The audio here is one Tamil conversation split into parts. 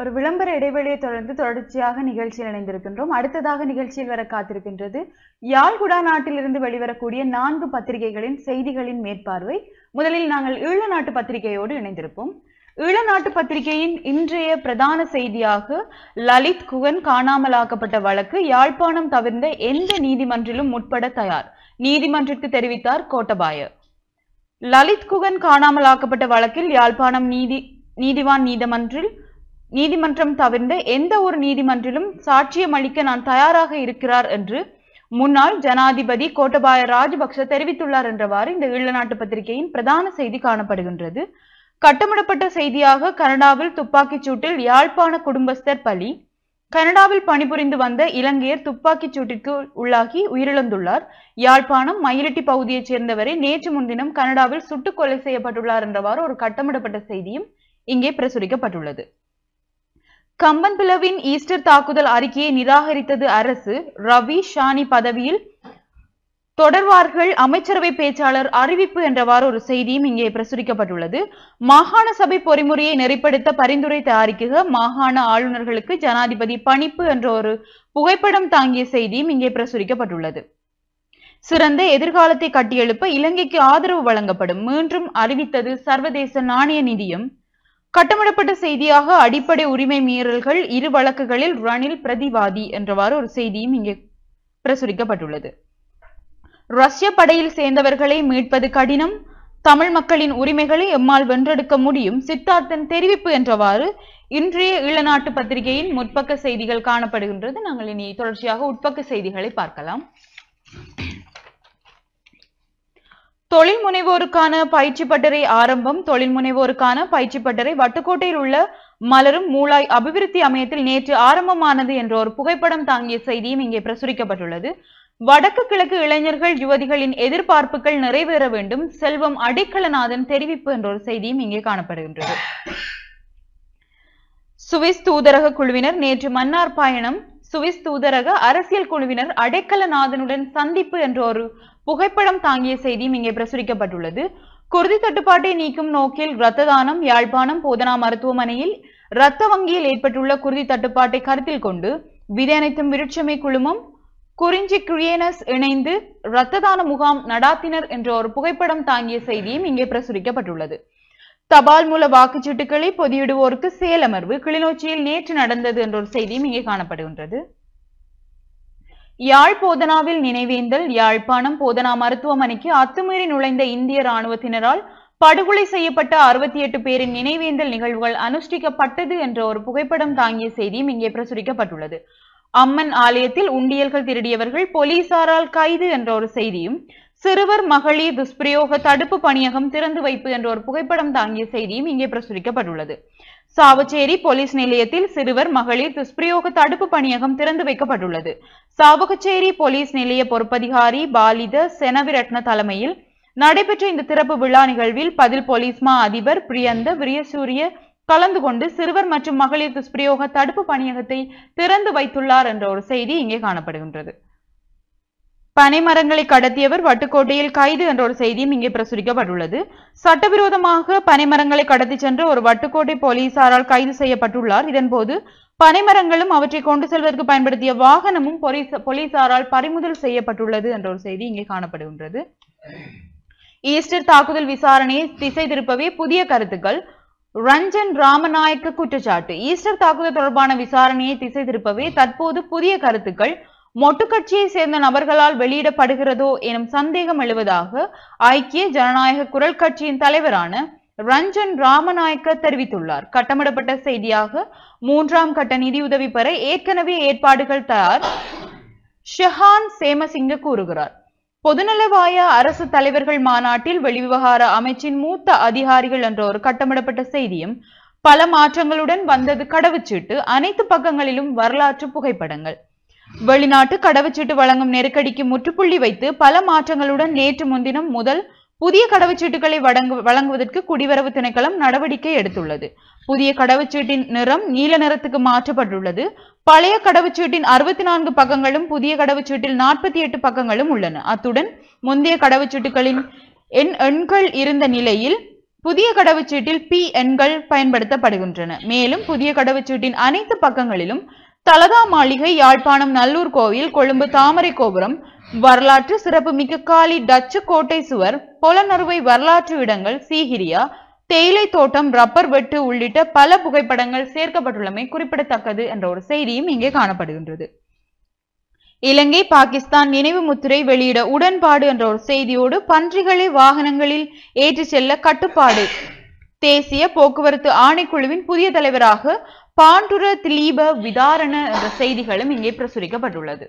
ஒரு விளம்பர இடைவெளியை தொடர்ந்து தொடர்ச்சியாக நிகழ்ச்சியில் இணைந்திருக்கின்றோம் அடுத்ததாக நிகழ்ச்சியில் வர காத்திருக்கின்றது யாழ்குடா நாட்டிலிருந்து வெளிவரக்கூடிய நான்கு பத்திரிகைகளின் செய்திகளின் மேற்பார்வை முதலில் நாங்கள் ஈழ நாட்டு பத்திரிகையோடு இணைந்திருப்போம் ஈழ நாட்டு பத்திரிகையின் இன்றைய பிரதான செய்தியாக லலித் குகன் காணாமலாக்கப்பட்ட வழக்கு யாழ்ப்பாணம் தவிர்ந்த எந்த நீதிமன்றிலும் முற்பட தயார் நீதிமன்றத்துக்கு தெரிவித்தார் கோட்டபாய லலித் குகன் காணாமலாக்கப்பட்ட வழக்கில் யாழ்ப்பாணம் நீதி நீதிவான் நீதிமன்றில் நீதிமன்றம் தவிர்ந்த எந்த ஒரு நீதிமன்றிலும் சாட்சியம் அளிக்க நான் தயாராக இருக்கிறார் என்று முன்னாள் ஜனாதிபதி கோட்டபாய ராஜபக்ஷ தெரிவித்துள்ளார் என்றவாறு இந்த ஈழநாட்டு பத்திரிகையின் பிரதான செய்தி காணப்படுகின்றது கட்டமிடப்பட்ட செய்தியாக கனடாவில் துப்பாக்கிச் சூட்டில் யாழ்ப்பாண குடும்பஸ்தர் பலி கனடாவில் பணிபுரிந்து வந்த இலங்கையர் துப்பாக்கிச் சூட்டிற்கு உள்ளாகி உயிரிழந்துள்ளார் யாழ்ப்பாணம் மயிலட்டி பகுதியைச் சேர்ந்தவரை நேற்று முன்தினம் கனடாவில் சுட்டுக் கொலை செய்யப்பட்டுள்ளார் என்றவாறு ஒரு கட்டமிடப்பட்ட செய்தியும் இங்கே பிரசுரிக்கப்பட்டுள்ளது கம்பன் பிளவின் ஈஸ்டர் தாக்குதல் அறிக்கையை நிராகரித்தது அரசு ரவி ஷானி பதவியில் தொடர்வார்கள் அமைச்சரவை பேச்சாளர் அறிவிப்பு என்றவாறு ஒரு செய்தியும் இங்கே பிரசுரிக்கப்பட்டுள்ளது மாகாண சபை பொறிமுறையை நெறிப்படுத்த பரிந்துரை தயாரிக்குக மாகாண ஆளுநர்களுக்கு ஜனாதிபதி பணிப்பு என்ற ஒரு புகைப்படம் தாங்கிய செய்தியும் இங்கே பிரசுரிக்கப்பட்டுள்ளது சிறந்த எதிர்காலத்தை கட்டியெழுப்ப இலங்கைக்கு ஆதரவு வழங்கப்படும் மீண்டும் அறிவித்தது சர்வதேச நாணய நிதியம் கட்டமிடப்பட்ட செய்தியாக அடிப்படை உரிமை மீறல்கள் இரு வழக்குகளில் ரணில் பிரதிவாதி என்றவாறு ஒரு செய்தியும் இங்கே பிரசுரிக்கப்பட்டுள்ளது ரஷ்ய படையில் சேர்ந்தவர்களை மீட்பது கடினம் தமிழ் மக்களின் உரிமைகளை எம்மால் வென்றெடுக்க முடியும் சித்தார்த்தன் தெரிவிப்பு என்றவாறு இன்றைய ஈழநாட்டு பத்திரிகையின் முற்பக்க செய்திகள் காணப்படுகின்றது நாங்கள் இனி தொடர்ச்சியாக உட்பக்க செய்திகளை பார்க்கலாம் தொழில் முனைவோருக்கான பயிற்சி பட்டறை ஆரம்பம் தொழில் முனைவோருக்கான பயிற்சி பட்டறை வட்டுக்கோட்டையில் உள்ள மலரும் மூளாய் அபிவிருத்தி அமையத்தில் நேற்று ஆரம்பமானது என்ற ஒரு புகைப்படம் தாங்கிய செய்தியும் இங்கே பிரசுரிக்கப்பட்டுள்ளது வடக்கு கிழக்கு இளைஞர்கள் யுவதிகளின் எதிர்பார்ப்புகள் நிறைவேற வேண்டும் செல்வம் அடைக்கலநாதன் தெரிவிப்பு என்ற ஒரு செய்தியும் இங்கே காணப்படுகின்றது சுவிஸ் தூதரக குழுவினர் நேற்று மன்னார் பயணம் சுவிஸ் தூதரக அரசியல் குழுவினர் அடைக்கலநாதனுடன் சந்திப்பு என்ற ஒரு புகைப்படம் தாங்கிய செய்தியும் இங்கே பிரசுரிக்கப்பட்டுள்ளது குருதி தட்டுப்பாட்டை நீக்கும் நோக்கில் இரத்த தானம் யாழ்ப்பாணம் போதனா மருத்துவமனையில் இரத்த வங்கியில் ஏற்பட்டுள்ள குருதி தட்டுப்பாட்டை கருத்தில் கொண்டு விதை அனைத்தும் விருட்சமை குழுமம் குறிஞ்சி குரியனஸ் இணைந்து இரத்த தான முகாம் நடாத்தினர் என்ற ஒரு புகைப்படம் தாங்கிய செய்தியும் இங்கே பிரசுரிக்கப்பட்டுள்ளது தபால் மூல வாக்குச்சீட்டுகளை பொதியிடுவோருக்கு செயலமர்வு கிளிநொச்சியில் நேற்று நடந்தது என்ற ஒரு செய்தியும் இங்கே காணப்படுகின்றது யாழ் போதனாவில் நினைவேந்தல் யாழ்ப்பாணம் போதனா மருத்துவமனைக்கு அத்துமீறி நுழைந்த இந்திய ராணுவத்தினரால் படுகொலை செய்யப்பட்ட அறுபத்தி எட்டு பேரின் நினைவேந்தல் நிகழ்வுகள் அனுஷ்டிக்கப்பட்டது என்ற ஒரு புகைப்படம் தாங்கிய செய்தியும் இங்கே பிரசுரிக்கப்பட்டுள்ளது அம்மன் ஆலயத்தில் உண்டியல்கள் திருடியவர்கள் போலீசாரால் கைது என்ற ஒரு செய்தியும் சிறுவர் மகளிர் துஷ்பிரயோக தடுப்பு பணியகம் திறந்து வைப்பு என்ற ஒரு புகைப்படம் தாங்கிய செய்தியும் இங்கே பிரசுரிக்கப்பட்டுள்ளது சாவச்சேரி போலீஸ் நிலையத்தில் சிறுவர் மகளிர் துஷ்பிரயோக தடுப்பு பணியகம் திறந்து வைக்கப்பட்டுள்ளது சாவகச்சேரி போலீஸ் நிலைய பொறுப்பதிகாரி பாலித செனவிரட்ன தலைமையில் நடைபெற்ற இந்த திறப்பு விழா நிகழ்வில் பதில் போலீஸ் மா அதிபர் பிரியந்த விரியசூரிய கலந்து கொண்டு சிறுவர் மற்றும் மகளிர் துஷ்பிரயோக தடுப்பு பணியகத்தை திறந்து வைத்துள்ளார் என்ற ஒரு செய்தி இங்கே காணப்படுகின்றது பனைமரங்களை கடத்தியவர் வட்டுக்கோட்டையில் கைது என்ற ஒரு செய்தியும் இங்கே பிரசுரிக்கப்பட்டுள்ளது சட்டவிரோதமாக பனைமரங்களை கடத்தி சென்ற ஒரு வட்டுக்கோட்டை போலீசாரால் கைது செய்யப்பட்டுள்ளார் இதன்போது பனைமரங்களும் அவற்றை கொண்டு செல்வதற்கு பயன்படுத்திய வாகனமும் போலீஸ் போலீசாரால் பறிமுதல் செய்யப்பட்டுள்ளது என்ற ஒரு செய்தி இங்கே காணப்படுகின்றது ஈஸ்டர் தாக்குதல் விசாரணையை திசை திருப்பவே புதிய கருத்துக்கள் ரஞ்சன் ராமநாயக்க குற்றச்சாட்டு ஈஸ்டர் தாக்குதல் தொடர்பான விசாரணையை திசை திருப்பவே தற்போது புதிய கருத்துக்கள் மொட்டு கட்சியை சேர்ந்த நபர்களால் வெளியிடப்படுகிறதோ எனும் சந்தேகம் எழுவதாக ஐக்கிய ஜனநாயக குரல் கட்சியின் தலைவரான ரஞ்சன் ராமநாயக்க தெரிவித்துள்ளார் கட்டமிடப்பட்ட செய்தியாக மூன்றாம் கட்ட நிதியுதவி பெற ஏற்கனவே ஏற்பாடுகள் தயார் ஷெஹான் சேமசிங்க கூறுகிறார் பொதுநலவாய அரசு தலைவர்கள் மாநாட்டில் வெளிவிவகார அமைச்சின் மூத்த அதிகாரிகள் என்ற ஒரு கட்டமிடப்பட்ட செய்தியும் பல மாற்றங்களுடன் வந்தது கடவுச்சீட்டு அனைத்து பக்கங்களிலும் வரலாற்று புகைப்படங்கள் வெளிநாட்டு கடவுச்சீட்டு வழங்கும் நெருக்கடிக்கு முற்றுப்புள்ளி வைத்து பல மாற்றங்களுடன் நேற்று முன்தினம் முதல் புதிய கடவுச்சீட்டுகளை வழங்கு வழங்குவதற்கு குடிவரவு திணைக்களம் நடவடிக்கை எடுத்துள்ளது புதிய கடவுச்சீட்டின் நிறம் நீல நிறத்துக்கு மாற்றப்பட்டுள்ளது பழைய கடவுச்சீட்டின் அறுபத்தி நான்கு பக்கங்களும் புதிய கடவுச்சீட்டில் நாற்பத்தி எட்டு பக்கங்களும் உள்ளன அத்துடன் முந்தைய கடவுச்சீட்டுகளின் எண் எண்கள் இருந்த நிலையில் புதிய கடவுச்சீட்டில் பி எண்கள் பயன்படுத்தப்படுகின்றன மேலும் புதிய கடவுச்சீட்டின் அனைத்து பக்கங்களிலும் தலதா மாளிகை யாழ்ப்பாணம் நல்லூர் கோவில் கொழும்பு தாமரை கோபுரம் வரலாற்று சிறப்புமிக்க காலி டச்சு கோட்டை சுவர் பொலனறுவை வரலாற்று இடங்கள் சீகிரியா தேயிலை தோட்டம் ரப்பர் வெட்டு உள்ளிட்ட பல புகைப்படங்கள் சேர்க்கப்பட்டுள்ளமை குறிப்பிடத்தக்கது என்ற ஒரு செய்தியும் இங்கே காணப்படுகின்றது இலங்கை பாகிஸ்தான் நினைவு முத்திரை வெளியிட உடன்பாடு என்ற ஒரு செய்தியோடு பன்றிகளை வாகனங்களில் ஏற்றிச் செல்ல கட்டுப்பாடு தேசிய போக்குவரத்து ஆணைக்குழுவின் புதிய தலைவராக பாண்டுர திலீப விதாரண என்ற செய்திகளும் இங்கே பிரசுரிக்கப்பட்டுள்ளது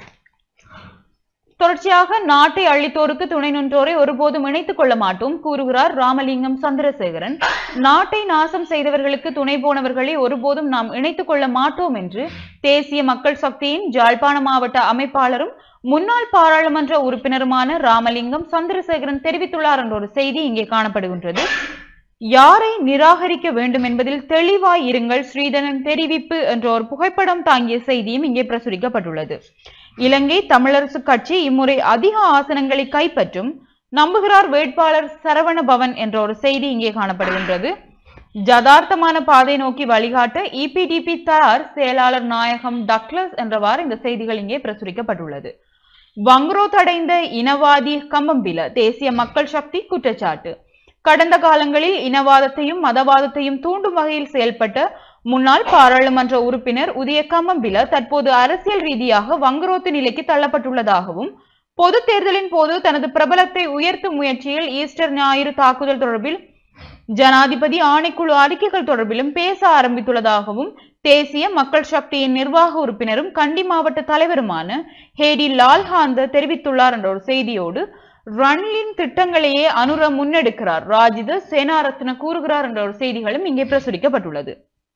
தொடர்ச்சியாக நாட்டை அழித்தோருக்கு துணை நின்றோரை ஒருபோதும் இணைத்துக் கொள்ள மாட்டோம் கூறுகிறார் ராமலிங்கம் சந்திரசேகரன் நாட்டை நாசம் செய்தவர்களுக்கு துணை போனவர்களை ஒருபோதும் நாம் இணைத்துக் கொள்ள மாட்டோம் என்று தேசிய மக்கள் சக்தியின் ஜாழ்ப்பாண மாவட்ட அமைப்பாளரும் முன்னாள் பாராளுமன்ற உறுப்பினருமான ராமலிங்கம் சந்திரசேகரன் தெரிவித்துள்ளார் என்ற ஒரு செய்தி இங்கே காணப்படுகின்றது யாரை நிராகரிக்க வேண்டும் என்பதில் தெளிவாய் இருங்கள் ஸ்ரீதரன் தெரிவிப்பு என்ற ஒரு புகைப்படம் தாங்கிய செய்தியும் இங்கே பிரசுரிக்கப்பட்டுள்ளது இலங்கை தமிழரசு கட்சி இம்முறை அதிக ஆசனங்களை கைப்பற்றும் நம்புகிறார் வேட்பாளர் சரவண பவன் என்ற ஒரு செய்தி இங்கே காணப்படுகின்றது ஜதார்த்தமான பாதை நோக்கி வழிகாட்ட இபிடிபி தயார் செயலாளர் நாயகம் டக்ளஸ் என்றவாறு இந்த செய்திகள் இங்கே பிரசுரிக்கப்பட்டுள்ளது வங்குரோ தடைந்த இனவாதி கம்பம்பில தேசிய மக்கள் சக்தி குற்றச்சாட்டு கடந்த காலங்களில் இனவாதத்தையும் மதவாதத்தையும் தூண்டும் வகையில் செயல்பட்ட முன்னாள் பாராளுமன்ற உறுப்பினர் உதய கம்மம்பில தற்போது அரசியல் ரீதியாக வங்குரோத்து நிலைக்கு தள்ளப்பட்டுள்ளதாகவும் பொது தேர்தலின் போது தனது பிரபலத்தை உயர்த்தும் முயற்சியில் ஈஸ்டர் ஞாயிறு தாக்குதல் தொடர்பில் ஜனாதிபதி ஆணைக்குழு அறிக்கைகள் தொடர்பிலும் பேச ஆரம்பித்துள்ளதாகவும் தேசிய மக்கள் சக்தியின் நிர்வாக உறுப்பினரும் கண்டி மாவட்ட தலைவருமான ஹேடி லால்ஹாந்த தெரிவித்துள்ளார் என்ற ஒரு செய்தியோடு ரன்லின் திட்டங்களையே அனுர முன்னெடுக்கிறார் ராஜித சேனாரத்ன கூறுகிறார் என்ற ஒரு செய்திகளும் இங்கே பிரசுரிக்கப்பட்டுள்ளது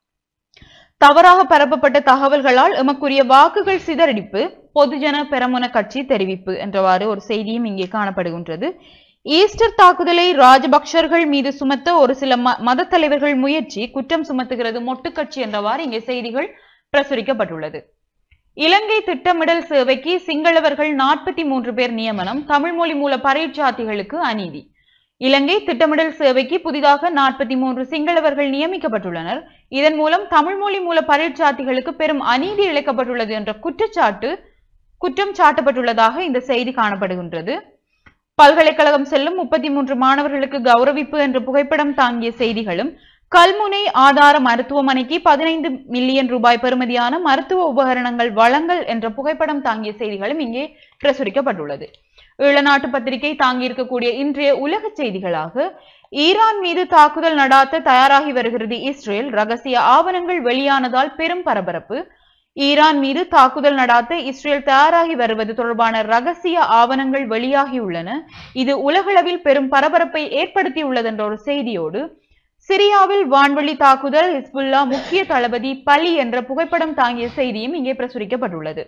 தவறாக பரப்பப்பட்ட தகவல்களால் எமக்குரிய வாக்குகள் சிதறடிப்பு பொதுஜன பெரமுன கட்சி தெரிவிப்பு என்றவாறு ஒரு செய்தியும் இங்கே காணப்படுகின்றது ஈஸ்டர் தாக்குதலை ராஜபக்சர்கள் மீது சுமத்த ஒரு சில ம மத தலைவர்கள் முயற்சி குற்றம் சுமத்துகிறது மொட்டு கட்சி என்றவாறு இங்கே செய்திகள் பிரசுரிக்கப்பட்டுள்ளது இலங்கை திட்டமிடல் சேவைக்கு சிங்களவர்கள் நாற்பத்தி மூன்று பேர் நியமனம் தமிழ் மொழி மூல பரீட்சார்த்திகளுக்கு அநீதி இலங்கை திட்டமிடல் சேவைக்கு புதிதாக நாற்பத்தி மூன்று சிங்களவர்கள் நியமிக்கப்பட்டுள்ளனர் இதன் மூலம் தமிழ் மொழி மூல பரீட்சார்த்திகளுக்கு பெரும் அநீதி இழைக்கப்பட்டுள்ளது என்ற குற்றச்சாட்டு குற்றம் சாட்டப்பட்டுள்ளதாக இந்த செய்தி காணப்படுகின்றது பல்கலைக்கழகம் செல்லும் முப்பத்தி மூன்று மாணவர்களுக்கு கௌரவிப்பு என்ற புகைப்படம் தாங்கிய செய்திகளும் கல்முனை ஆதார மருத்துவமனைக்கு பதினைந்து மில்லியன் ரூபாய் பெறுமதியான மருத்துவ உபகரணங்கள் வழங்கல் என்ற புகைப்படம் தாங்கிய செய்திகளும் இங்கே பிரசுரிக்கப்பட்டுள்ளது ஈழநாட்டு பத்திரிகை தாங்கியிருக்கக்கூடிய இன்றைய உலக செய்திகளாக ஈரான் மீது தாக்குதல் நடாத்த தயாராகி வருகிறது இஸ்ரேல் ரகசிய ஆவணங்கள் வெளியானதால் பெரும் பரபரப்பு ஈரான் மீது தாக்குதல் நடாத்த இஸ்ரேல் தயாராகி வருவது தொடர்பான ரகசிய ஆவணங்கள் வெளியாகியுள்ளன இது உலகளவில் பெரும் பரபரப்பை ஏற்படுத்தியுள்ளது என்ற ஒரு செய்தியோடு சிரியாவில் வான்வழி தாக்குதல் ஹிஸ்புல்லா முக்கிய தளபதி பலி என்ற புகைப்படம் தாங்கிய செய்தியும் இங்கே பிரசுரிக்கப்பட்டுள்ளது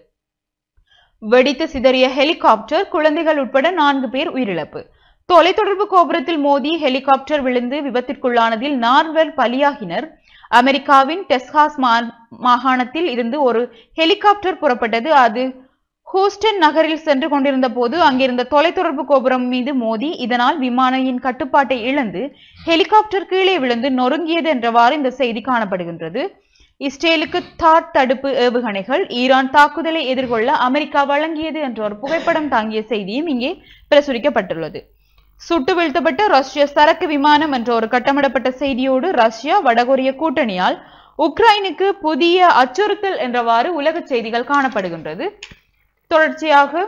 வெடித்து சிதறிய ஹெலிகாப்டர் குழந்தைகள் உட்பட நான்கு பேர் உயிரிழப்பு தொலைத்தொடர்பு கோபுரத்தில் மோதி ஹெலிகாப்டர் விழுந்து விபத்திற்குள்ளானதில் நால்வர் பலியாகினர் அமெரிக்காவின் டெக்சாஸ் மா- மாகாணத்தில் இருந்து ஒரு ஹெலிகாப்டர் புறப்பட்டது அது ஹூஸ்டன் நகரில் சென்று கொண்டிருந்த போது அங்கிருந்த தொலைத்தொடர்பு கோபுரம் மீது மோதி இதனால் விமானியின் கட்டுப்பாட்டை இழந்து ஹெலிகாப்டர் கீழே விழுந்து நொறுங்கியது என்றவாறு இந்த செய்தி காணப்படுகின்றது இஸ்ரேலுக்கு தாட் தடுப்பு ஏவுகணைகள் ஈரான் தாக்குதலை எதிர்கொள்ள அமெரிக்கா வழங்கியது என்ற ஒரு புகைப்படம் தாங்கிய செய்தியும் இங்கே பிரசுரிக்கப்பட்டுள்ளது சுட்டு வீழ்த்தப்பட்ட ரஷ்ய சரக்கு விமானம் என்ற ஒரு கட்டமிடப்பட்ட செய்தியோடு ரஷ்யா வடகொரிய கூட்டணியால் உக்ரைனுக்கு புதிய அச்சுறுத்தல் என்றவாறு உலக செய்திகள் காணப்படுகின்றது தொடர்ச்சியாக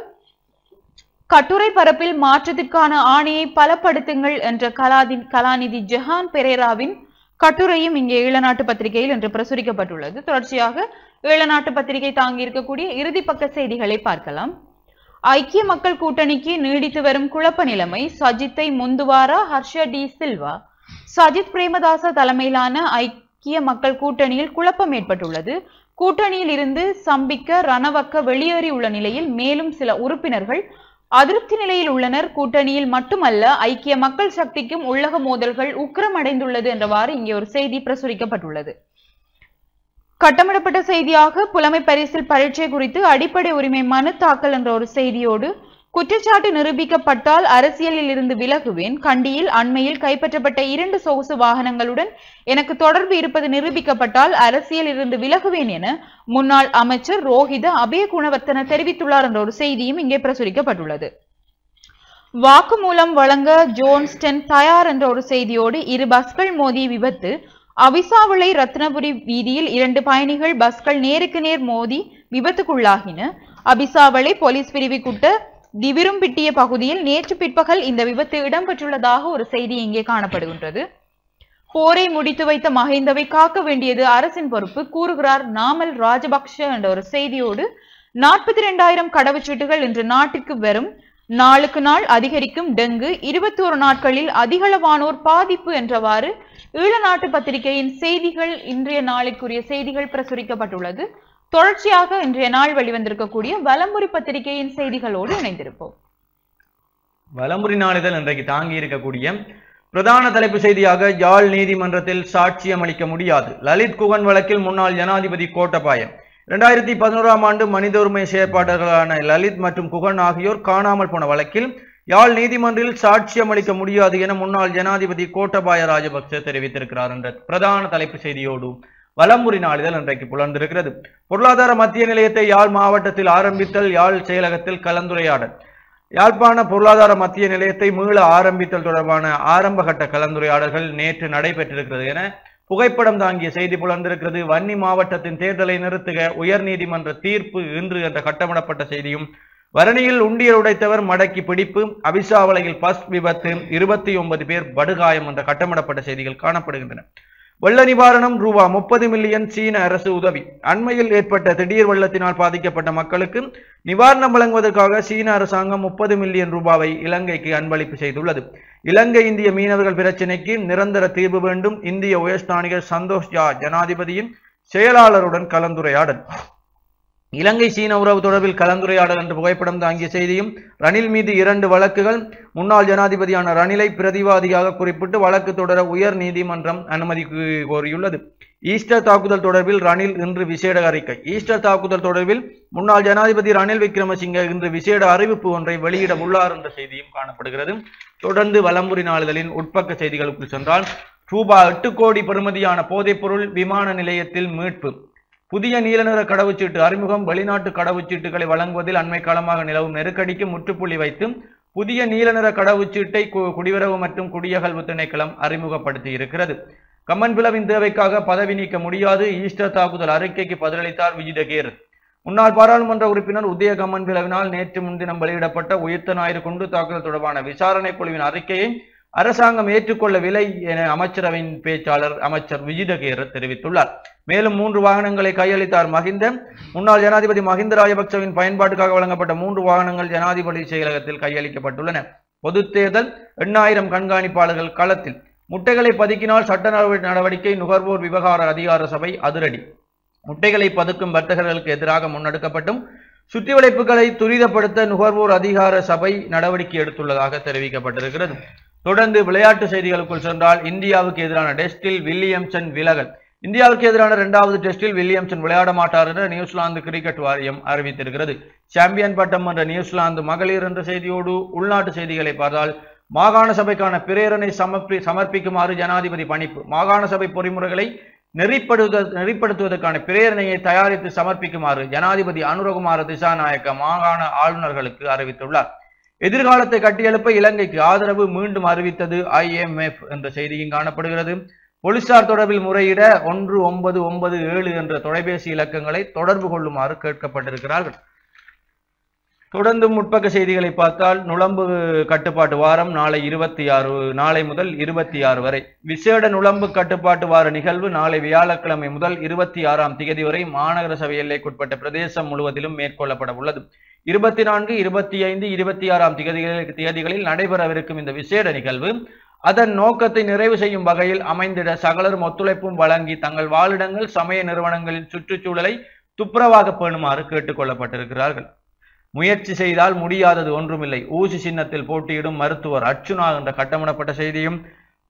கட்டுரை பரப்பில் மாற்றத்திற்கான ஆணையை பலப்படுத்துங்கள் என்ற கலாதி கலாநிதி ஜெஹான் பெரேராவின் கட்டுரையும் இங்கே ஈழநாட்டு பத்திரிகையில் இன்று பிரசுரிக்கப்பட்டுள்ளது தொடர்ச்சியாக ஈழநாட்டு பத்திரிகை தாங்கி இருக்கக்கூடிய இறுதி பக்க செய்திகளை பார்க்கலாம் ஐக்கிய மக்கள் கூட்டணிக்கு நீடித்து வரும் குழப்ப நிலைமை சஜித்தை முந்துவாரா ஹர்ஷ டி சில்வா சஜித் பிரேமதாச தலைமையிலான ஐக்கிய மக்கள் கூட்டணியில் குழப்பம் ஏற்பட்டுள்ளது கூட்டணியில் இருந்து சம்பிக்க ரணவக்க வெளியேறியுள்ள நிலையில் மேலும் சில உறுப்பினர்கள் அதிருப்தி நிலையில் உள்ளனர் கூட்டணியில் மட்டுமல்ல ஐக்கிய மக்கள் சக்திக்கும் உள்ளக மோதல்கள் உக்கிரமடைந்துள்ளது என்றவாறு இங்கே ஒரு செய்தி பிரசுரிக்கப்பட்டுள்ளது கட்டமிடப்பட்ட செய்தியாக புலமை பரிசில் பரீட்சை குறித்து அடிப்படை உரிமை மனு தாக்கல் என்ற ஒரு செய்தியோடு குற்றச்சாட்டு நிரூபிக்கப்பட்டால் அரசியலில் இருந்து விலகுவேன் கண்டியில் அண்மையில் கைப்பற்றப்பட்ட இரண்டு சொகுசு வாகனங்களுடன் எனக்கு தொடர்பு இருப்பது நிரூபிக்கப்பட்டால் அரசியலில் இருந்து விலகுவேன் என முன்னாள் அமைச்சர் ரோஹித அபயகுணவர்த்தன தெரிவித்துள்ளார் என்ற ஒரு செய்தியும் இங்கே பிரசுரிக்கப்பட்டுள்ளது வாக்குமூலம் வழங்க ஜோன்ஸ்டன் தயார் என்ற ஒரு செய்தியோடு இரு பஸ்கள் மோதிய விபத்து அவிசாவிளை ரத்னபுரி வீதியில் இரண்டு பயணிகள் பஸ்கள் நேருக்கு நேர் மோதி விபத்துக்குள்ளாகின அபிசாவளை போலீஸ் பிரிவுக்குட்ட திவிரும்பிட்டிய பகுதியில் நேற்று பிற்பகல் இந்த விபத்து இடம்பெற்றுள்ளதாக ஒரு செய்தி இங்கே காணப்படுகின்றது போரை முடித்து வைத்த மஹிந்தவை காக்க வேண்டியது அரசின் பொறுப்பு கூறுகிறார் நாமல் ராஜபக்ஷ என்ற ஒரு செய்தியோடு நாற்பத்தி இரண்டாயிரம் கடவுச்சீட்டுகள் இன்று நாட்டிற்கு வரும் நாளுக்கு நாள் அதிகரிக்கும் டெங்கு இருபத்தி ஒரு நாட்களில் அதிகளவானோர் பாதிப்பு என்றவாறு ஈழநாட்டு பத்திரிகையின் செய்திகள் இன்றைய நாளுக்குரிய செய்திகள் பிரசுரிக்கப்பட்டுள்ளது தொடர்ச்சியாக இன்றைய நாள் வெளிவந்திருக்கக்கூடிய வலம்புரி பத்திரிகையின் செய்திகளோடு இணைந்திருப்போம் வலம்புரி நாளிதழ் இன்றைக்கு தாங்கி இருக்கக்கூடிய பிரதான தலைப்பு செய்தியாக யாழ் நீதிமன்றத்தில் சாட்சியம் அளிக்க முடியாது லலித் குகன் வழக்கில் முன்னாள் ஜனாதிபதி கோட்டபாயம் இரண்டாயிரத்தி பதினோராம் ஆண்டு மனித உரிமை செயற்பாட்டாளர்களான லலித் மற்றும் குகன் ஆகியோர் காணாமல் போன வழக்கில் யாழ் நீதிமன்றில் சாட்சியம் அளிக்க முடியாது என முன்னாள் ஜனாதிபதி கோட்டபாய ராஜபக்ச தெரிவித்திருக்கிறார் என்ற பிரதான தலைப்பு செய்தியோடு வலம்புரி நாளிதழ் இன்றைக்கு புலர்ந்திருக்கிறது பொருளாதார மத்திய நிலையத்தை யாழ் மாவட்டத்தில் ஆரம்பித்தல் யாழ் செயலகத்தில் கலந்துரையாடல் யாழ்ப்பாண பொருளாதார மத்திய நிலையத்தை மீள ஆரம்பித்தல் தொடர்பான ஆரம்பகட்ட கலந்துரையாடல்கள் நேற்று நடைபெற்றிருக்கிறது என புகைப்படம் தாங்கிய செய்தி புலர்ந்திருக்கிறது வன்னி மாவட்டத்தின் தேர்தலை நிறுத்துக உயர்நீதிமன்ற தீர்ப்பு இன்று என்ற கட்டமிடப்பட்ட செய்தியும் வரணியில் உண்டியல் உடைத்தவர் மடக்கி பிடிப்பு அபிசாவளையில் பஸ் விபத்து இருபத்தி ஒன்பது பேர் படுகாயம் என்ற கட்டமிடப்பட்ட செய்திகள் காணப்படுகின்றன வெள்ள நிவாரணம் ரூபா முப்பது மில்லியன் சீன அரசு உதவி அண்மையில் ஏற்பட்ட திடீர் வெள்ளத்தினால் பாதிக்கப்பட்ட மக்களுக்கு நிவாரணம் வழங்குவதற்காக சீன அரசாங்கம் முப்பது மில்லியன் ரூபாவை இலங்கைக்கு அன்பளிப்பு செய்துள்ளது இலங்கை இந்திய மீனவர்கள் பிரச்சினைக்கு நிரந்தர தீர்வு வேண்டும் இந்திய உயர்ஸ்தானிகர் சந்தோஷ் ஜா ஜனாதிபதியின் செயலாளருடன் கலந்துரையாடல் இலங்கை சீன உறவு தொடர்பில் கலந்துரையாடல் என்ற புகைப்படம் தாங்கிய செய்தியும் ரணில் மீது இரண்டு வழக்குகள் முன்னாள் ஜனாதிபதியான ரணிலை பிரதிவாதியாக குறிப்பிட்டு வழக்கு தொடர உயர் நீதிமன்றம் அனுமதி கோ- கோரியுள்ளது ஈஸ்டர் தாக்குதல் தொடர்பில் ரணில் இன்று விசேட அறிக்கை ஈஸ்டர் தாக்குதல் தொடர்பில் முன்னாள் ஜனாதிபதி ரணில் விக்ரமசிங்க இன்று விசேட அறிவிப்பு ஒன்றை வெளியிட உள்ளார் என்ற செய்தியும் காணப்படுகிறது தொடர்ந்து வலம்புரி நாளிதழின் உட்பக்க செய்திகளுக்குள் சென்றால் ரூபாய் எட்டு கோடி பெறுமதியான போதைப்பொருள் விமான நிலையத்தில் மீட்பு புதிய நீல நிற கடவுச்சீட்டு அறிமுகம் வெளிநாட்டு கடவுச்சீட்டுகளை வழங்குவதில் அண்மை காலமாக நிலவும் நெருக்கடிக்கு முற்றுப்புள்ளி வைத்து புதிய நீல நிற கடவுச்சீட்டை கு- குடிவரவு மற்றும் குடியகல்வு திணைக்களம் அறிமுகப்படுத்தி இருக்கிறது கம்மன் பிளவின் தேவைக்காக பதவி நீக்க முடியாது ஈஸ்டர் தாக்குதல் அறிக்கைக்கு பதிலளித்தார் விஜிதகேர் முன்னாள் பாராளுமன்ற உறுப்பினர் உதய கம்மன் பிளவினால் நேற்று முன்தினம் வெளியிடப்பட்ட உயிர்த்த ஞாயிறு குண்டு தாக்குதல் தொடர்பான விசாரணை குழுவின் அறிக்கையை அரசாங்கம் ஏற்றுக்கொள்ளவில்லை என அமைச்சரவையின் பேச்சாளர் அமைச்சர் விஜிதகேர் தெரிவித்துள்ளார் மேலும் மூன்று வாகனங்களை கையளித்தார் மகிந்த முன்னாள் ஜனாதிபதி மஹிந்த ராஜபக்சவின் பயன்பாட்டுக்காக வழங்கப்பட்ட மூன்று வாகனங்கள் ஜனாதிபதி செயலகத்தில் கையளிக்கப்பட்டுள்ளன பொதுத் தேர்தல் எண்ணாயிரம் கண்காணிப்பாளர்கள் களத்தில் முட்டைகளை பதுக்கினால் சட்ட நடவடி- நடவடிக்கை நுகர்வோர் விவகார அதிகார சபை அதிரடி முட்டைகளை பதுக்கும் வர்த்தகர்களுக்கு எதிராக முன்னெடுக்கப்பட்டும் சுற்றி வளைப்புகளை துரிதப்படுத்த நுகர்வோர் அதிகார சபை நடவடிக்கை எடுத்துள்ளதாக தெரிவிக்கப்பட்டிருக்கிறது தொடர்ந்து விளையாட்டு செய்திகளுக்குள் சென்றால் இந்தியாவுக்கு எதிரான டெஸ்டில் வில்லியம்சன் விலகல் இந்தியாவுக்கு எதிரான இரண்டாவது டெஸ்டில் வில்லியம்சன் விளையாட மாட்டார் என நியூசிலாந்து கிரிக்கெட் வாரியம் அறிவித்திருக்கிறது சாம்பியன் பட்டம் என்ற நியூசிலாந்து மகளிர் என்ற செய்தியோடு உள்நாட்டு செய்திகளை பார்த்தால் மாகாண சபைக்கான பிரேரணை சமர்ப்பி சமர்ப்பிக்குமாறு ஜனாதிபதி பணிப்பு மாகாண சபை பொறிமுறைகளை நெறிப்படுத்த நெறிப்படுத்துவதற்கான பிரேரணையை தயாரித்து சமர்ப்பிக்குமாறு ஜனாதிபதி அனுரகுமார திசாநாயக்க மாகாண ஆளுநர்களுக்கு அறிவித்துள்ளார் எதிர்காலத்தை கட்டியெழுப்ப இலங்கைக்கு ஆதரவு மீண்டும் அறிவித்தது IMF என்ற செய்தியும் காணப்படுகிறது போலீசார் தொடர்பில் முறையிட ஒன்று ஒன்பது ஒன்பது ஏழு என்ற தொலைபேசி இலக்கங்களை தொடர்பு கொள்ளுமாறு கேட்கப்பட்டிருக்கிறார்கள் தொடர்ந்து முற்பக்க செய்திகளை பார்த்தால் நுளம்பு கட்டுப்பாட்டு வாரம் நாளை இருபத்தி ஆறு நாளை முதல் இருபத்தி ஆறு வரை விசேட நுளம்பு கட்டுப்பாட்டு வார நிகழ்வு நாளை வியாழக்கிழமை முதல் இருபத்தி ஆறாம் தேதி வரை மாநகர சபை எல்லைக்குட்பட்ட பிரதேசம் முழுவதிலும் மேற்கொள்ளப்பட உள்ளது இருபத்தி நான்கு இருபத்தி ஐந்து இருபத்தி ஆறாம் திகதிகளில் தேதிகளில் நடைபெறவிருக்கும் இந்த விசேட நிகழ்வு அதன் நோக்கத்தை நிறைவு செய்யும் வகையில் அமைந்திட சகலரும் ஒத்துழைப்பும் வழங்கி தங்கள் வாழிடங்கள் சமய நிறுவனங்களின் சுற்றுச்சூழலை துப்புரவாக பேணுமாறு கேட்டுக்கொள்ளப்பட்டிருக்கிறார்கள் முயற்சி செய்தால் முடியாதது ஒன்றுமில்லை ஊசி சின்னத்தில் போட்டியிடும் மருத்துவர் அர்ச்சுனா என்ற கட்டமிடப்பட்ட செய்தியும்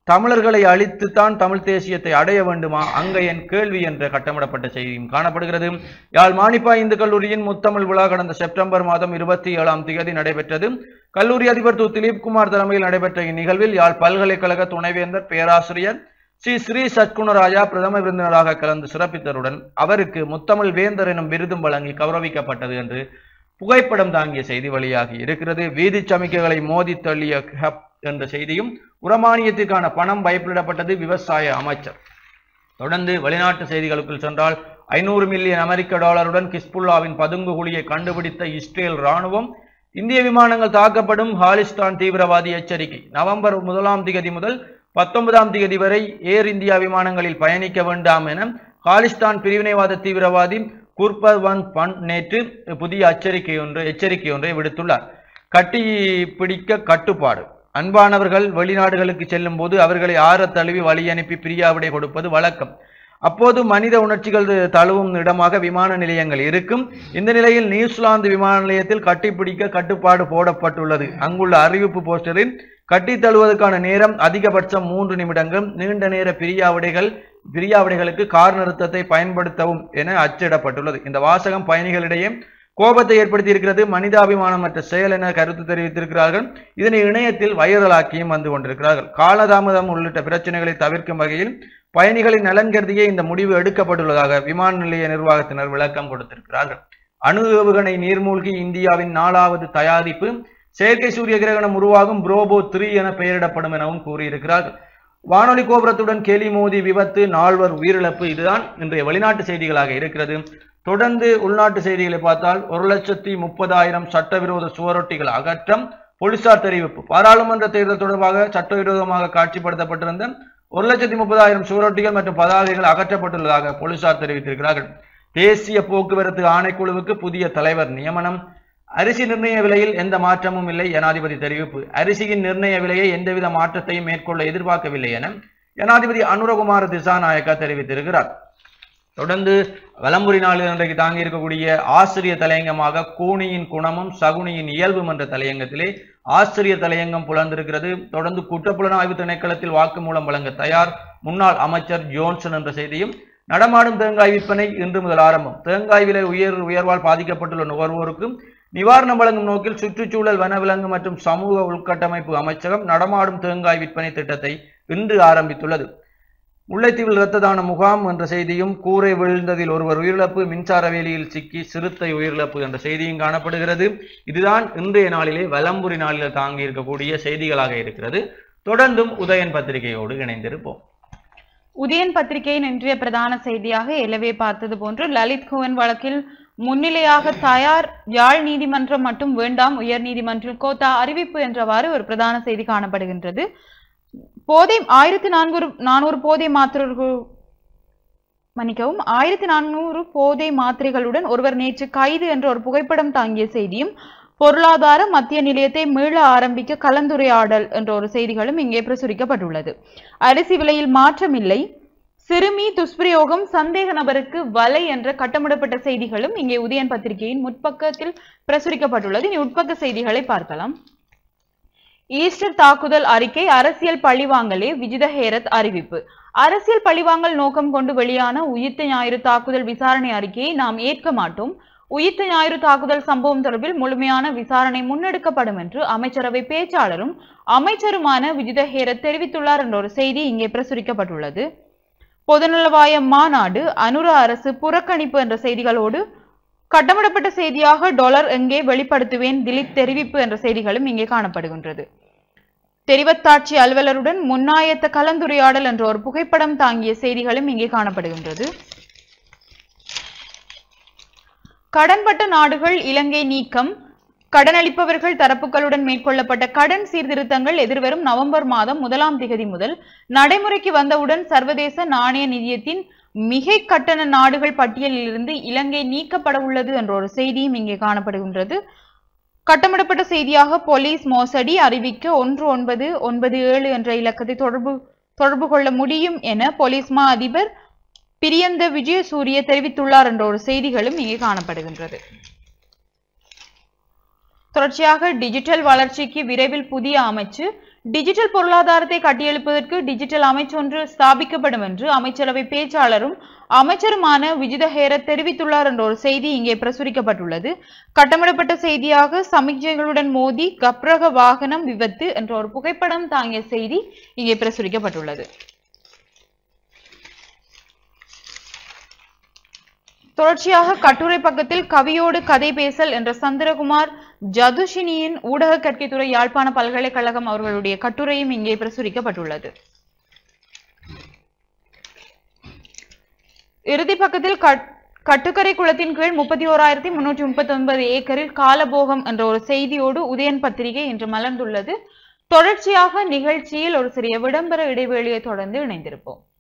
தமிழர்களை அழித்துத்தான் தமிழ் தேசியத்தை அடைய வேண்டுமா அங்க என் கேள்வி என்ற கட்டமிடப்பட்ட செய்தியும் காணப்படுகிறது யாழ் மானிப்பா இந்து கல்லூரியின் முத்தமிழ் விழா கடந்த செப்டம்பர் மாதம் இருபத்தி ஏழாம் தேதி நடைபெற்றது கல்லூரி அதிபர் து திலீப் குமார் தலைமையில் நடைபெற்ற இந்நிகழ்வில் யாழ் பல்கலைக்கழக துணைவேந்தர் பேராசிரியர் ஸ்ரீ ஸ்ரீ சத்குணராஜா பிரதம விருந்தினராக கலந்து சிறப்பித்தருடன் அவருக்கு முத்தமிழ் வேந்தர் எனும் விருதும் வழங்கி கௌரவிக்கப்பட்டது என்று புகைப்படம் தாங்கிய செய்தி வெளியாகி இருக்கிறது வீதி சமிக்கைகளை மோதி தள்ளிய ஹப் என்ற செய்தியும் உரமானியத்திற்கான பணம் பயப்பிடப்பட்டது விவசாய அமைச்சர் தொடர்ந்து வெளிநாட்டு செய்திகளுக்குள் சென்றால் ஐநூறு மில்லியன் அமெரிக்க டாலருடன் கிஸ்புல்லாவின் பதுங்கு குழியை கண்டுபிடித்த இஸ்ரேல் ராணுவம் இந்திய விமானங்கள் தாக்கப்படும் ஹாலிஸ்தான் தீவிரவாதி எச்சரிக்கை நவம்பர் முதலாம் திகதி முதல் பத்தொன்பதாம் திகதி வரை ஏர் இந்தியா விமானங்களில் பயணிக்க வேண்டாம் என காலிஸ்தான் பிரிவினைவாத தீவிரவாதி குர்பவன் பன் நேற்று புதிய எச்சரிக்கை ஒன்று எச்சரிக்கை ஒன்றை விடுத்துள்ளார் கட்டி பிடிக்க கட்டுப்பாடு அன்பானவர்கள் வெளிநாடுகளுக்கு செல்லும் போது அவர்களை ஆற தழுவி வழி அனுப்பி பிரியாவிடை கொடுப்பது வழக்கம் அப்போது மனித உணர்ச்சிகள் தழுவும் இடமாக விமான நிலையங்கள் இருக்கும் இந்த நிலையில் நியூசிலாந்து விமான நிலையத்தில் கட்டிப்பிடிக்க கட்டுப்பாடு போடப்பட்டுள்ளது அங்குள்ள அறிவிப்பு போஸ்டரில் கட்டி தழுவதற்கான நேரம் அதிகபட்சம் மூன்று நிமிடங்கள் நீண்ட நேர பிரியாவிடைகள் பிரியாவிடைகளுக்கு கார் நிறுத்தத்தை பயன்படுத்தவும் என அச்சிடப்பட்டுள்ளது இந்த வாசகம் பயணிகளிடையே கோபத்தை ஏற்படுத்தி இருக்கிறது மனிதாபிமானமற்ற செயல் என கருத்து தெரிவித்திருக்கிறார்கள் இதனை இணையத்தில் வைரலாக்கியும் வந்து கொண்டிருக்கிறார்கள் காலதாமதம் உள்ளிட்ட பிரச்சனைகளை தவிர்க்கும் வகையில் பயணிகளின் நலன் கருதியே இந்த முடிவு எடுக்கப்பட்டுள்ளதாக விமான நிலைய நிர்வாகத்தினர் விளக்கம் கொடுத்திருக்கிறார்கள் அணு ஏவுகணை நீர்மூழ்கி இந்தியாவின் நாலாவது தயாரிப்பு செயற்கை சூரிய கிரகணம் உருவாகும் புரோபோ த்ரீ என பெயரிடப்படும் எனவும் கூறியிருக்கிறார்கள் வானொலி கோபுரத்துடன் கேலி மோதி விபத்து நால்வர் உயிரிழப்பு இதுதான் இன்றைய வெளிநாட்டு செய்திகளாக இருக்கிறது தொடர்ந்து உள்நாட்டு செய்திகளை பார்த்தால் ஒரு லட்சத்தி முப்பதாயிரம் சட்டவிரோத சுவரொட்டிகள் அகற்றம் போலீசார் தெரிவிப்பு பாராளுமன்ற தேர்தல் தொடர்பாக சட்டவிரோதமாக காட்சிப்படுத்தப்பட்டிருந்த ஒரு லட்சத்தி முப்பதாயிரம் சுவரொட்டிகள் மற்றும் பதாகைகள் அகற்றப்பட்டுள்ளதாக போலீசார் தெரிவித்திருக்கிறார்கள் தேசிய போக்குவரத்து ஆணைக்குழுவுக்கு புதிய தலைவர் நியமனம் அரிசி நிர்ணய விலையில் எந்த மாற்றமும் இல்லை ஜனாதிபதி தெரிவிப்பு அரிசியின் நிர்ணய விலையை எந்தவித மாற்றத்தையும் மேற்கொள்ள எதிர்பார்க்கவில்லை என ஜனாதிபதி அனுரகுமார திசாநாயக்கா தெரிவித்திருக்கிறார் தொடர்ந்து வலம்புரி நாளில் இன்றைக்கு தாங்கி இருக்கக்கூடிய ஆசிரியர் தலையங்கமாக கூனியின் குணமும் சகுனியின் இயல்பும் என்ற தலையங்கத்திலே ஆசிரியர் தலையங்கம் புலர்ந்திருக்கிறது தொடர்ந்து குற்றப்புலனாய்வு திணைக்களத்தில் வாக்குமூலம் வழங்க தயார் முன்னாள் அமைச்சர் ஜோன்சன் என்ற செய்தியும் நடமாடும் தேங்காய் விற்பனை இன்று முதல் ஆரம்பம் தேங்காய் விலை உயர் உயர்வால் பாதிக்கப்பட்டுள்ள நுகர்வோருக்கு நிவாரணம் வழங்கும் நோக்கில் சுற்றுச்சூழல் வனவிலங்கு மற்றும் சமூக உள்கட்டமைப்பு அமைச்சகம் நடமாடும் தேங்காய் விற்பனை திட்டத்தை இன்று ஆரம்பித்துள்ளது முல்லைத்தீவில் இரத்த தான முகாம் என்ற செய்தியும் கூரை விழுந்ததில் ஒருவர் உயிரிழப்பு மின்சார வேலியில் சிக்கி சிறுத்தை உயிரிழப்பு என்ற செய்தியும் காணப்படுகிறது இதுதான் இன்றைய நாளிலே வலம்புரி நாளில் தாங்கி இருக்கக்கூடிய செய்திகளாக இருக்கிறது தொடர்ந்தும் உதயன் பத்திரிகையோடு இணைந்திருப்போம் உதயன் பத்திரிகையின் இன்றைய பிரதான செய்தியாக எலவே பார்த்தது போன்று லலித் குவன் வழக்கில் முன்னிலையாக தயார் யாழ் நீதிமன்றம் மட்டும் வேண்டாம் உயர் நீதிமன்றில் கோத்தா அறிவிப்பு என்றவாறு ஒரு பிரதான செய்தி காணப்படுகின்றது போதை ஆயிரத்தி நான்கு நானூறு போதை மாத்திரர்கள் மன்னிக்கவும் ஆயிரத்தி நானூறு போதை மாத்திரைகளுடன் ஒருவர் நேற்று கைது என்ற ஒரு புகைப்படம் தாங்கிய செய்தியும் பொருளாதார மத்திய நிலையத்தை மீள ஆரம்பிக்க கலந்துரையாடல் என்ற ஒரு செய்திகளும் இங்கே பிரசுரிக்கப்பட்டுள்ளது அரிசி விலையில் மாற்றமில்லை சிறுமி துஷ்பிரயோகம் சந்தேக நபருக்கு வலை என்ற கட்டமிடப்பட்ட செய்திகளும் இங்கே உதயன் பத்திரிகையின் முற்பக்கத்தில் பிரசுரிக்கப்பட்டுள்ளது இனி உட்பக்க செய்திகளை பார்க்கலாம் ஈஸ்டர் தாக்குதல் அறிக்கை அரசியல் பழிவாங்கலே விஜித ஹேரத் அறிவிப்பு அரசியல் பழிவாங்கல் நோக்கம் கொண்டு வெளியான உயிர்த்த ஞாயிறு தாக்குதல் விசாரணை அறிக்கையை நாம் ஏற்க மாட்டோம் உயிர்த்த ஞாயிறு தாக்குதல் சம்பவம் தொடர்பில் முழுமையான விசாரணை முன்னெடுக்கப்படும் என்று அமைச்சரவை பேச்சாளரும் அமைச்சருமான விஜித ஹேரத் தெரிவித்துள்ளார் என்ற ஒரு செய்தி இங்கே பிரசுரிக்கப்பட்டுள்ளது பொதுநலவாய மாநாடு அனுர அரசு புறக்கணிப்பு என்ற செய்திகளோடு கட்டமிடப்பட்ட செய்தியாக டாலர் எங்கே வெளிப்படுத்துவேன் திலீப் தெரிவிப்பு என்ற செய்திகளும் இங்கே காணப்படுகின்றது தெரிவத்தாட்சி அலுவலருடன் முன்னாயத்த கலந்துரையாடல் என்ற ஒரு புகைப்படம் தாங்கிய செய்திகளும் இங்கே காணப்படுகின்றது கடன்பட்ட நாடுகள் இலங்கை நீக்கம் கடனளிப்பவர்கள் தரப்புகளுடன் மேற்கொள்ளப்பட்ட கடன் சீர்திருத்தங்கள் எதிர்வரும் நவம்பர் மாதம் முதலாம் திகதி முதல் நடைமுறைக்கு வந்தவுடன் சர்வதேச நாணய நிதியத்தின் மிகை கட்டண நாடுகள் பட்டியலில் இருந்து இலங்கை நீக்கப்பட உள்ளது என்ற ஒரு செய்தியும் இங்கே காணப்படுகின்றது கட்டமிடப்பட்ட செய்தியாக போலீஸ் மோசடி அறிவிக்க ஒன்று ஒன்பது ஒன்பது ஏழு என்ற இலக்கத்தை தொடர்பு தொடர்பு கொள்ள முடியும் என போலீஸ் மா அதிபர் பிரியந்த விஜயசூரிய தெரிவித்துள்ளார் என்ற ஒரு செய்திகளும் இங்கே காணப்படுகின்றது தொடர்ச்சியாக டிஜிட்டல் வளர்ச்சிக்கு விரைவில் புதிய அமைச்சு டிஜிட்டல் பொருளாதாரத்தை கட்டியெழுப்பதற்கு டிஜிட்டல் அமைச்சொன்று ஸ்தாபிக்கப்படும் என்று அமைச்சரவை பேச்சாளரும் அமைச்சருமான விஜித ஹேரத் தெரிவித்துள்ளார் என்ற ஒரு செய்தி இங்கே பிரசுரிக்கப்பட்டுள்ளது கட்டமிடப்பட்ட செய்தியாக சமிக்ஞைகளுடன் மோதி கப்ரக வாகனம் விபத்து என்ற ஒரு புகைப்படம் தாங்கிய செய்தி இங்கே பிரசுரிக்கப்பட்டுள்ளது தொடர்ச்சியாக கட்டுரை பக்கத்தில் கவியோடு கதை பேசல் என்ற சந்திரகுமார் ஜதுஷினியின் ஊடக கற்கைத்துறை யாழ்ப்பாண பல்கலைக்கழகம் அவர்களுடைய கட்டுரையும் இங்கே பிரசுரிக்கப்பட்டுள்ளது இறுதி பக்கத்தில் கட்- கட்டுக்கரை குளத்தின் கீழ் முப்பத்தி ஓராயிரத்தி முன்னூற்றி முப்பத்தி ஒன்பது ஏக்கரில் காலபோகம் என்ற ஒரு செய்தியோடு உதயன் பத்திரிகை இன்று மலர்ந்துள்ளது தொடர்ச்சியாக நிகழ்ச்சியில் ஒரு சிறிய விளம்பர இடைவேளையை தொடர்ந்து இணைந்திருப்போம்